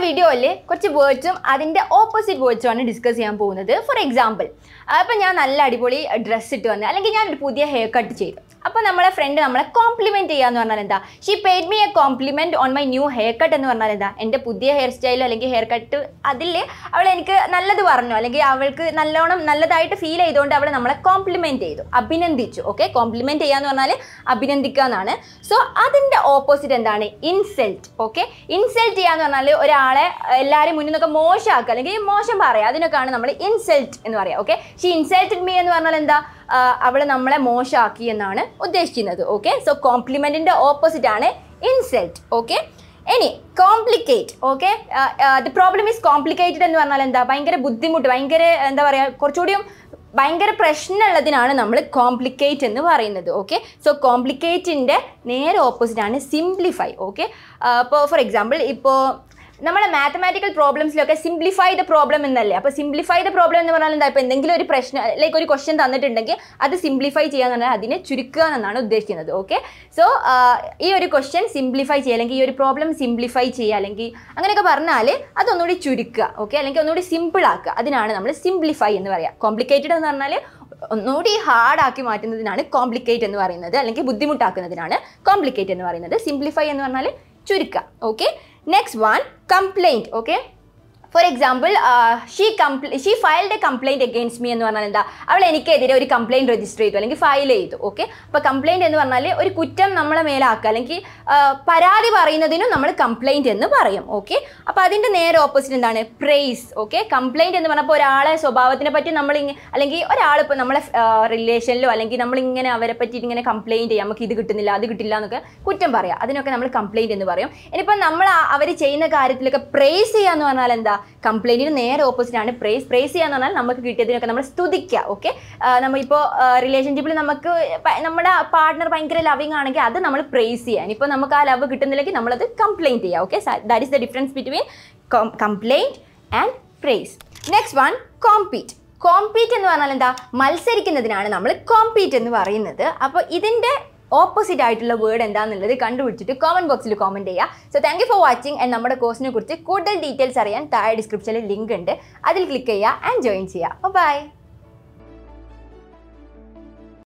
വീഡിയോയിൽ കുറച്ച് വേർഡ്സും അതിൻ്റെ ഓപ്പോസിറ്റ് വേർഡ്സും ആണ് ഡിസ്കസ് ചെയ്യാൻ പോകുന്നത് ഫോർ എക്സാമ്പിൾ അപ്പം ഞാൻ നല്ല അടിപൊളി ഡ്രസ്സ് ഇട്ട് വന്ന് അല്ലെങ്കിൽ ഞാൻ ഒരു പുതിയ ഹെയർ കട്ട് ചെയ്തു അപ്പോൾ നമ്മളെ ഫ്രണ്ട് നമ്മളെ കോംപ്ലിമെൻറ്റ് ചെയ്യാന്ന് പറഞ്ഞാൽ എന്താ she paid me a compliment on my new haircut എന്ന് പറഞ്ഞാൽ എന്താ എൻ്റെ പുതിയ ഹെയർ സ്റ്റൈൽ അല്ലെങ്കിൽ ഹെയർ കട്ട് അതിൽ അവൾ എനിക്ക് നല്ലത് പറഞ്ഞു അല്ലെങ്കിൽ അവൾക്ക് നല്ലോണം നല്ലതായിട്ട് ഫീൽ ചെയ്തുകൊണ്ട് അവൾ നമ്മളെ കോംപ്ലിമെൻറ്റ് ചെയ്തു അഭിനന്ദിച്ചു ഓക്കെ കോംപ്ലിമെൻറ്റ് ചെയ്യാന്ന് പറഞ്ഞാൽ അഭിനന്ദിക്കുക എന്നാണ് സോ അതിൻ്റെ ഓപ്പോസിറ്റ് എന്താണ് ഇൻസൾട്ട് ഓക്കെ ഇൻസൾട്ട് ചെയ്യാന്ന് പറഞ്ഞാൽ ഒരാളെ എല്ലാവരും മുന്നിൽ നിന്നൊക്കെ മോശമാക്കുക അല്ലെങ്കിൽ മോശം പറയുക അതിനൊക്കെയാണ് നമ്മൾ ഇൻസൾട്ട് എന്ന് പറയുക ഓക്കെ ഷീ ഇൻസൾട്ടഡ് മീ എന്ന് പറഞ്ഞാൽ എന്താ അവൾ നമ്മളെ മോശമാക്കി എന്നാണ് ഉദ്ദേശിക്കുന്നത് ഓക്കെ സോ കോംപ്ലിമെൻറ്റിൻ്റെ ഓപ്പോസിറ്റ് ആണ് ഇൻസൾട്ട് ഓക്കെ ഇനി complicate okay the problem is complicated എന്ന് പറഞ്ഞാൽ എന്താ ഭയങ്കര ബുദ്ധിമുട്ട് ഭയങ്കര എന്താ പറയുക കുറച്ചുകൂടിയും ഭയങ്കര പ്രശ്നമുള്ളതിനാണ് നമ്മൾ കോംപ്ലിക്കേറ്റ് എന്ന് പറയുന്നത് ഓക്കെ സോ കോംപ്ലിക്കേറ്റിൻ്റെ നേരെ ഓപ്പോസിറ്റ് ആണ് സിംപ്ലിഫൈ ഓക്കെ ഇപ്പോൾ ഫോർ എക്സാമ്പിൾ ഇപ്പോൾ നമ്മളെ മാത്തമാറ്റിക്കൽ പ്രോബ്ലംസിലൊക്കെ സിംപ്ലിഫൈ ദ പ്രോബ്ലം എന്നല്ലേ അപ്പോൾ സിംപ്ലിഫൈ ദ പ്രോബ്ലം എന്ന് പറഞ്ഞാൽ എന്താ ഇപ്പോൾ എന്തെങ്കിലും ഒരു പ്രശ്നം ലൈക്ക് ഒരു ക്വസ്റ്റ്യൻ തന്നിട്ടുണ്ടെങ്കിൽ അത് സിംപ്ലിഫൈ ചെയ്യാന്ന് പറഞ്ഞാൽ അതിനെ ചുരുക്കുക എന്നാണ് ഉദ്ദേശിക്കുന്നത് ഓക്കെ സോ ഈ ഒരു ക്വസ്റ്റ്യൻ സിംപ്ലിഫൈ ചെയ്യുക അല്ലെങ്കിൽ ഈ ഒരു പ്രോബ്ലം സിംപ്ലിഫൈ ചെയ്യുക അല്ലെങ്കിൽ അങ്ങനെയൊക്കെ പറഞ്ഞാൽ അതൊന്നുകൂടി ചുരുക്കുക ഓക്കെ അല്ലെങ്കിൽ ഒന്നുകൂടി സിമ്പിൾ ആക്കുക അതിനാണ് നമ്മൾ സിംപ്ലിഫൈ എന്ന് പറയുക കോംപ്ലിക്കേറ്റഡ് എന്ന് പറഞ്ഞാൽ ഒന്നുകൂടി ഹാർഡാക്കി മാറ്റുന്നതിനാണ് കോംപ്ലിക്കേറ്റ് എന്ന് പറയുന്നത് അല്ലെങ്കിൽ ബുദ്ധിമുട്ടാക്കുന്നതിനാണ് കോംപ്ലിക്കേറ്റ് എന്ന് പറയുന്നത് സിംപ്ലിഫൈ എന്ന് പറഞ്ഞാൽ ചുരുക്കുക okay next one complaint okay for example she complain she filed a complaint against me എന്ന് പറഞ്ഞാൽ എന്താ അവൾ എനിക്കെതിരെ ഒരു കംപ്ലൈൻറ്റ് രജിസ്റ്റർ ചെയ്തു അല്ലെങ്കിൽ ഫയൽ ചെയ്തു ഓക്കെ അപ്പോൾ കംപ്ലൈൻറ്റ് എന്ന് പറഞ്ഞാൽ ഒരു കുറ്റം നമ്മളെ മേലാക്കുക അല്ലെങ്കിൽ പരാതി പറയുന്നതിനും നമ്മൾ കംപ്ലൈൻറ്റ് എന്ന് പറയും ഓക്കെ അപ്പോൾ അതിൻ്റെ നേരെ ഓപ്പോസിറ്റ് എന്താണ് പ്രൈസ് ഓക്കെ കംപ്ലൈൻറ്റ് എന്ന് പറഞ്ഞപ്പോൾ ഒരാളെ സ്വഭാവത്തിനെ പറ്റി നമ്മൾ അല്ലെങ്കിൽ ഒരാളിപ്പോൾ നമ്മളെ റിലേഷനിലോ അല്ലെങ്കിൽ നമ്മളിങ്ങനെ അവരെ പറ്റി ഇങ്ങനെ കംപ്ലൈൻറ്റ് ചെയ്യാം നമുക്ക് ഇത് കിട്ടുന്നില്ല അത് കിട്ടില്ല എന്നൊക്കെ കുറ്റം പറയാം അതിനൊക്കെ നമ്മൾ കംപ്ലൈൻറ്റ് എന്ന് പറയും ഇനിയിപ്പോൾ നമ്മൾ അവർ ചെയ്യുന്ന കാര്യത്തിലൊക്കെ പ്രൈസ് ചെയ്യുക എന്ന് പറഞ്ഞാൽ എന്താ കംപ്ലൈൻറ്റിന് നേരെ ഓപ്പോസിറ്റ് ആണ് പ്രൈസ് പ്രൈസ് ചെയ്യാന്ന് പറഞ്ഞാൽ നമുക്ക് കിട്ടിയതിനൊക്കെ നമ്മൾ സ്തുതിക്കുക ഓക്കെ നമ്മളിപ്പോൾ റിലേഷൻഷിപ്പിൽ നമുക്ക് നമ്മുടെ പാർട്ട്ണർ ഭയങ്കര ലവിങ് ആണെങ്കിൽ അത് നമ്മൾ പ്രൈസ് ചെയ്യാൻ ഇപ്പോൾ നമുക്ക് ആ ലവ് കിട്ടുന്നില്ലെങ്കിൽ നമ്മളത് കംപ്ലൈൻറ്റ് ചെയ്യുക okay that is the difference between complaint and praise next one compete compete എന്ന് പറഞ്ഞാൽ എന്താ മത്സരിക്കുന്നതിനാണ് നമ്മൾ കോമ്പീറ്റ് എന്ന് പറയുന്നത് അപ്പോൾ ഇതിൻ്റെ ഓപ്പോസിറ്റ് ആയിട്ടുള്ള വേർഡ് എന്താണെന്നുള്ളത് കണ്ടുപിടിച്ചിട്ട് കോമൻറ്റ് ബോക്സിൽ കോമൻറ്റ് ചെയ്യുക so thank you for watching and നമ്മുടെ കോഴ്സിനെ കുറിച്ച് കൂടുതൽ ഡീറ്റെയിൽസ് അറിയാൻ താഴെ ഡിസ്ക്രിപ്ഷനിൽ ലിങ്ക് ഉണ്ട് അതിൽ ക്ലിക്ക് ചെയ്യുക ആൻഡ് ജോയിൻ ചെയ്യുക ബൈ